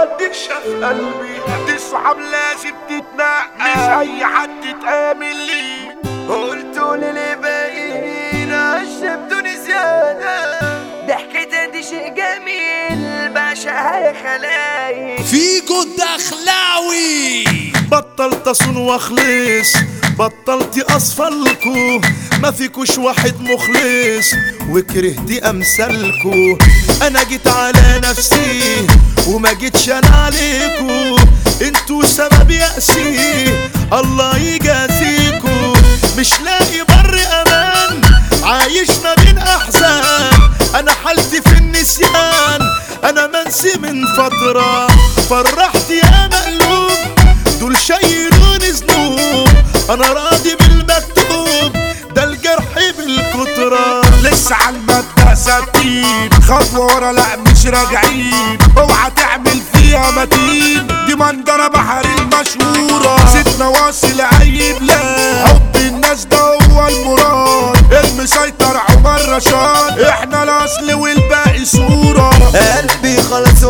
حد شاف قلبي تصعب لازم تتنقى مش اي حد تآمن ليه قلتوا لي باقيين عشبتوني زيادة ضحكتها دي شيء جميل بعشقها يا خلايق فيجو الدخلاوي بطلت اصون واخلص بطلت اصفلكو ما فيكوش واحد مخلص وكرهت امثالكو انا جيت على نفسي وما جيتش انا عليكو انتوا سبب يأسي الله يجازيكو مش لاقي بر امان عايش ما بين احزان انا حالتي في النسيان انا منسي من فترة فرحت يا مقلوب دول شايلوني ذنوب انا راضي بالمكتوب ده الجرح بالكترة لسه على المبدأ ثابتين خطوة ورا لا مش راجعين اوعى تعمل فيها متين دي منظرة بحر المشهورة ستنا واصل اي بلاد حب الناس ده هو المراد المسيطر عمر رشاد احنا الاصل والباقي صورة قلبي خلاص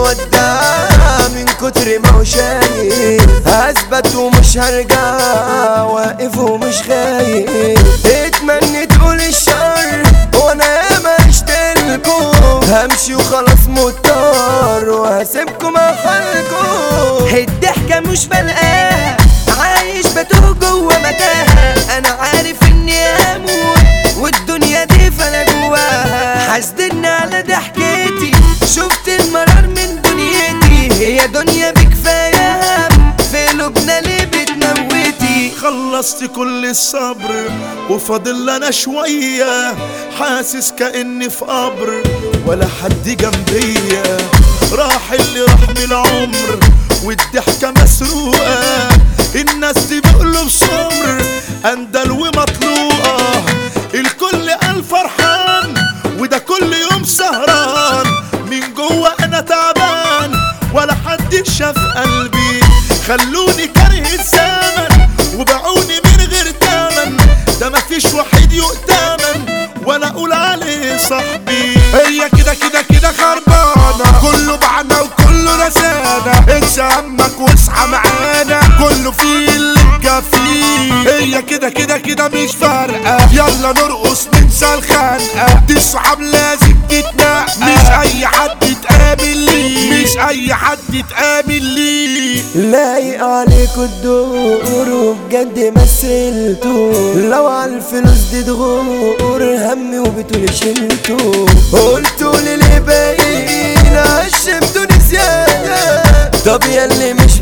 ودع من كتر ما هو شايف هثبت ومش هرجع واقف ومش خايف اتمنى تقول الشر وانا ياما اشتلكوا همشي وخلاص مضطر وهسيبكم اخركم الضحكة مش بلقاها عايش بتوه جوه متاهة انا عارف اني هموت والدنيا دي فانا جواها حاسدني على ضحكتي شفت المرار من دنيتي هي دنيا بكفاية هم في قلوبنا ليه بتموتي خلصت كل الصبر وفاضل انا شوية حاسس كأني في قبر ولا حد جنبيا راح اللي راح من العمر والضحكة مسروقة الناس دي بقلب سمر اندل ومطلوقة الكل قال فرحان وده كل يوم سهران من جوه انا تعبان ولا حد شاف قلبي خلوني كاره الزمن وباعوني من غير تمن ده مفيش واحد يؤتمن ولا اقول عليه صاحبي هي كده كده كده خربانة كله بعنا وكله نسانا انسى همك واصحى معانا كله فيه اللي مكفيه هي كده كده كده مش فارقة يلا نرقص ننسى الخنقة دي الصحاب لازم تتنقى مش اي حد تقابل ليه مش اي حد تقابل ليه لايق عليكوا الدور وبجد مثلتوا لو على الفلوس دي تغور همي وبتقولي شلتوا قلتوا لي ليه باين عشمتوني زيادة طب ياللي مش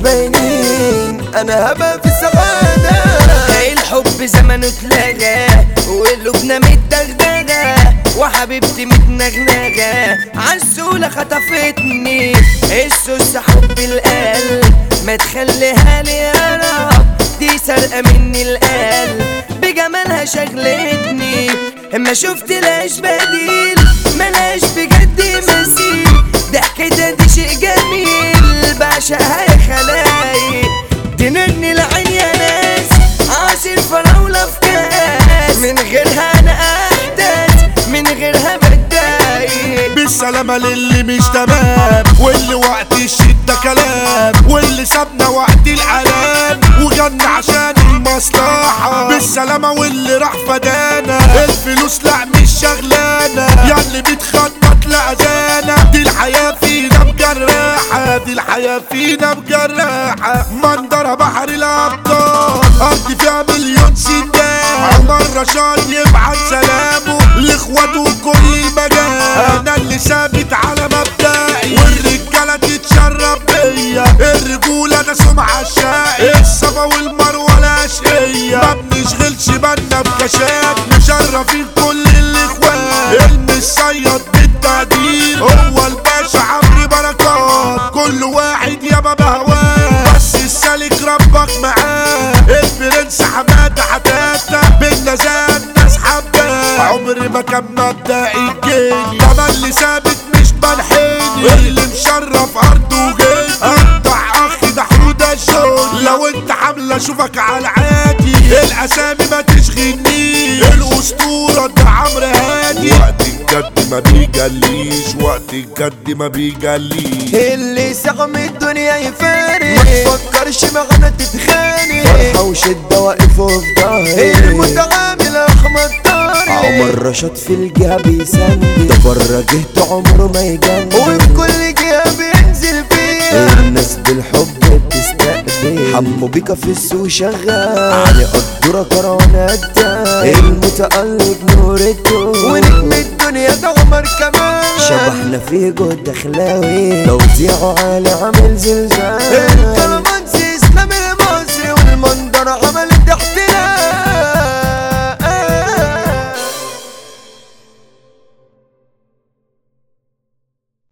باينين انا هبقى في سعادة الحب زمنه اتلغى وقلوبنا متدغدغة وحبيبتي متنغنغة عالسولة خطفتني السوس حب القلب ما تخليها لي يا رب دي سرقة مني القلب بجمالها شغلتني اما شفت لاش بديل ملاش بجد مثيل ضحكتها دي شيء جميل بعشقها يا خلايق تنني العين يا ناس عصير فراولة في كاس من غيرها انا احدث من غيرها بتضايق بالسلامة للي مش تمام واللي وقت الشدة كلام واللي سابنا وقت العلام وجن عشان المصلحة بالسلامة واللي راح فدانا الفلوس لا مش شغلانة ياللي بتخطط لأذانا دي الحياة فينا مجرحة دي الحياة فينا مجرحة منظرة بحر الأبطال أرض فيها مليون سندان عمر رشاد يبعت سلامه لإخواته كل المجال أنا اللي ثابت على مبدئي والرجالة تتشرب بيا الرجولة ده سمعة الشقي الصفا والمروة لا شقية ما بنشغلش بالنا بكشات مشرفين كل الإخوات المصيد بالتقدير هو الباشا عمرو بركات كل واحد يا بابا هواه بس السالك ربك معاه البرنس حمادة حتاتا بالنزال ناس حباه عمري ما كان مبدئي جيني ده اللي ثابت مش بنحيني اللي مشرف ارضه وجيني اقطع اخي ده حوده الشغل لو انت حامله اشوفك على العادي الاسامي ما تشغلنيش الاسطوره ده عمرو هادي وقت الجد ما ما بيجليش وقت الجد ما بيجليش اللي سقم الدنيا يفارق ما تفكرش معانا تتخانق فرحة وشدة واقف في ظهري المتعامل احمد طارق عمر رشد في الجهة بيسند ده بره جهته عمره ما يجند وفي كل جهة بينزل فيها الناس بالحب بتستقبل حمو بيكا في السوق شغال علي قدرة كروناتا المتألق نورته ونجم الدنيا ده عمر كمان شبحنا في جود دخلاوي توزيعه عالي عامل زلزال